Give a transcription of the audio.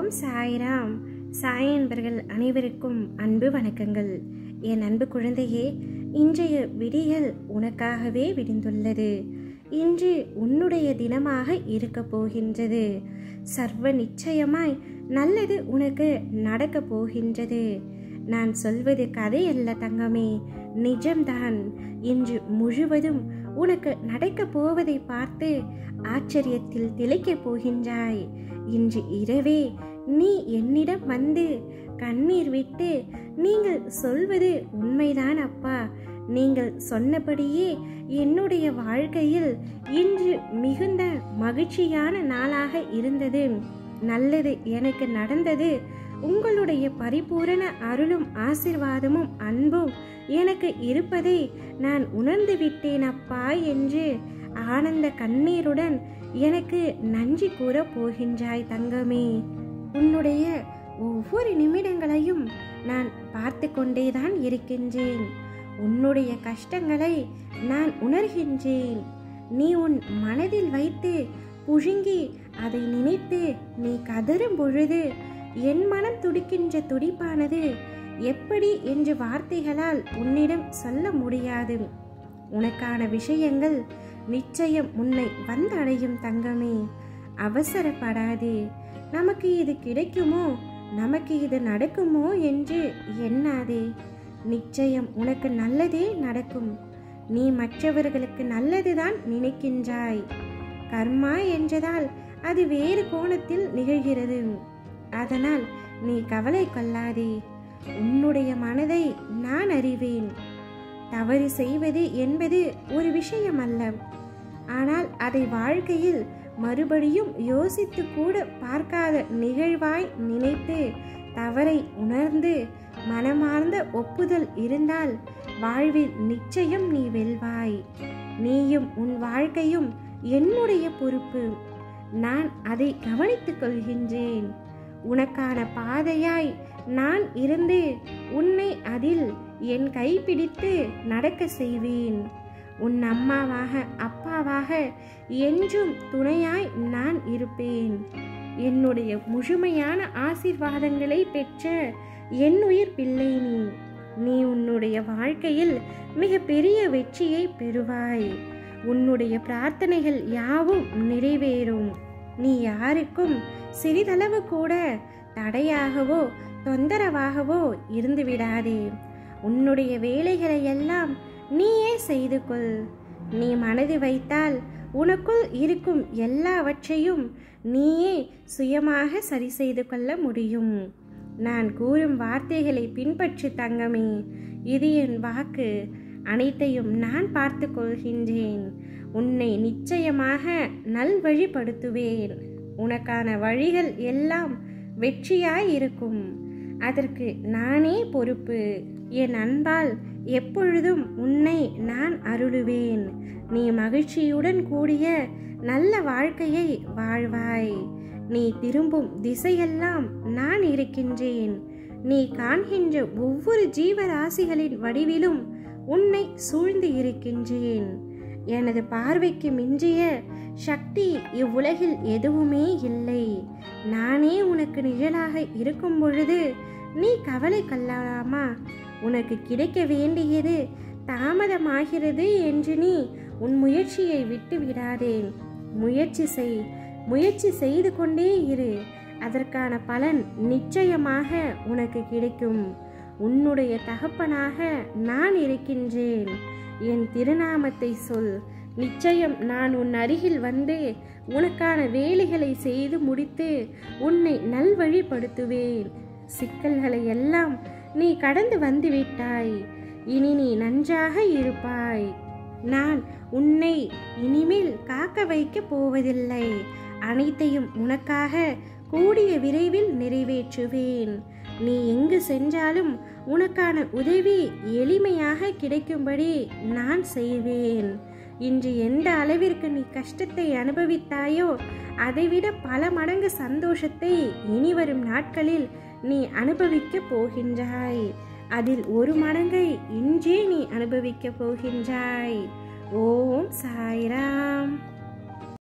ஓம் சாய்ராம் சாய் என்பர்கள் அனைவருக்கும் அன்பு வணக்கங்கள் என் அன்பு குழந்தையே இன்றைய விடியல் உனக்காகவே விடிந்துள்ளது இன்று உன்னுடைய தினமாக இருக்கப் போகின்றது சர்வ நிச்சயமாய் நல்லது உனக்கு நடக்கப் போகின்றது நான் சொல்வது கதை அல்ல தங்கமே நிஜம்தான் இன்று முழுவதும் உனக்கு நடக்கப் போவதை பார்த்து ஆச்சரியத்தில் திளைக்கப் போகின்றாய் இன்று இரவே நீ என்னிடம் வந்து கண்ணீர் விட்டு நீங்கள் சொல்வது உண்மைதான் அப்பா நீங்கள் சொன்னபடியே என்னுடைய வாழ்க்கையில் இன்று மிகுந்த மகிழ்ச்சியான நாளாக இருந்தது நல்லது எனக்கு நடந்தது உங்களுடைய பரிபூரண அருளும் ஆசிர்வாதமும் அன்பும் எனக்கு இருப்பதை நான் உணர்ந்து விட்டேன் அப்பா என்று ஆனந்த கண்ணீருடன் எனக்கு நன்றி கூற போகின்றாய் தங்கமே உன்னுடைய ஒவ்வொரு நிமிடங்களையும் நான் பார்த்து கொண்டேதான் இருக்கின்றேன் உன்னுடைய கஷ்டங்களை நான் உணர்கின்றேன் நீ உன் மனதில் வைத்து புழுங்கி அதை நினைத்து நீ கதறும் பொழுது என் மனம் துடிக்கின்ற துடிப்பானது எப்படி என்ற வார்த்தைகளால் உன்னிடம் சொல்ல முடியாது உனக்கான விஷயங்கள் நிச்சயம் உன்னை வந்தடையும் தங்கமே அவசரப்படாதே நமக்கு இது கிடைக்குமோ நமக்கு இது நடக்குமோ என்று எண்ணாதே நிச்சயம் உனக்கு நல்லதே நடக்கும் நீ மற்றவர்களுக்கு நல்லதுதான் நினைக்கின்றாய் கர்மா என்றதால் அது வேறு கோணத்தில் நிகழ்கிறது அதனால் நீ கவலை கொள்ளாதே உன்னுடைய மனதை நான் அறிவேன் தவறு செய்வது என்பது ஒரு விஷயம் அல்ல ஆனால் அதை வாழ்க்கையில் மறுபடியும் யோசித்து கூட பார்க்காத நிகழ்வாய் நினைத்து தவறை உணர்ந்து மனமார்ந்த ஒப்புதல் இருந்தால் வாழ்வில் நிச்சயம் நீ வெல்வாய் நீயும் உன் வாழ்க்கையும் என்னுடைய பொறுப்பு நான் அதை கவனித்துக் கொள்கின்றேன் உனக்கான பாதையாய் நான் இருந்து உன்னை அதில் என் கைப்பிடித்து நடக்க செய்வேன் உன் அம்மாவாக அப்பாவாக என்றும் துணையாய் நான் இருப்பேன் என்னுடைய முழுமையான ஆசிர்வாதங்களை பெற்ற என் உயிர் பிள்ளை நீ நீ உன்னுடைய வாழ்க்கையில் மிக பெரிய வெற்றியை பெறுவாய் உன்னுடைய பிரார்த்தனைகள் யாவும் நிறைவேறும் நீ யாருக்கும் சிறிதளவு கூட தடையாகவோ தொந்தரவாகவோ இருந்து விடாதே உன்னுடைய வேலைகளை எல்லாம் நீயே செய்து கொள் நீ மனது வைத்தால் உனக்குள் இருக்கும் எல்லாவற்றையும் நீயே சுயமாக சரி செய்து கொள்ள முடியும் நான் கூறும் வார்த்தைகளை பின்பற்று தங்கமே இது என் வாக்கு அனைத்தையும் நான் பார்த்து கொள்கின்றேன் உன்னை நிச்சயமாக நல்வழிப்படுத்துவேன் உனக்கான வழிகள் எல்லாம் வெற்றியாய் இருக்கும் அதற்கு நானே பொறுப்பு என் அன்பால் எப்பொழுதும் உன்னை நான் அருளுவேன் நீ மகிழ்ச்சியுடன் கூடிய நல்ல வாழ்க்கையை வாழ்வாய் நீ திரும்பும் திசையெல்லாம் நான் இருக்கின்றேன் நீ காண்கின்ற ஒவ்வொரு ஜீவராசிகளின் வடிவிலும் உன்னை சூழ்ந்து இருக்கின்றேன் எனது பார்வைக்கு மிஞ்சிய சக்தி இவ்வுலகில் எதுவுமே இல்லை நானே உனக்கு நிழலாக இருக்கும் பொழுது நீ கவலை கொள்ளலாமா உனக்கு கிடைக்க வேண்டியது தாமதமாகிறது என்று நீ உன் முயற்சியை விட்டு விடாதே முயற்சி செய் முயற்சி செய்து கொண்டே இரு அதற்கான பலன் நிச்சயமாக உனக்கு கிடைக்கும் உன்னுடைய தகப்பனாக நான் இருக்கின்றேன் என் திருநாமத்தை சொல் நிச்சயம் நான் உன் அருகில் வந்து உனக்கான வேலைகளை செய்து முடித்து உன்னை நல்வழிப்படுத்துவேன் சிக்கல்களை எல்லாம் நீ கடந்து வந்துவிட்டாய் இனி நீ நன்றாக இருப்பாய் நான் உன்னை இனிமேல் காக்க வைக்கப் போவதில்லை அனைத்தையும் உனக்காக கூடிய விரைவில் நிறைவேற்றுவேன் நீ எங்கு சென்றாலும் உனக்கான உதவி எளிமையாக கிடைக்கும்படி நான் செய்வேன் இன்று எந்த அளவிற்கு நீ கஷ்டத்தை அனுபவித்தாயோ அதைவிட பல மடங்கு சந்தோஷத்தை இனி வரும் நாட்களில் நீ அனுபவிக்கப் போகின்றாய் அதில் ஒரு மடங்கை இன்றே நீ அனுபவிக்கப் போகின்றாய் ஓம் சாய்ராம்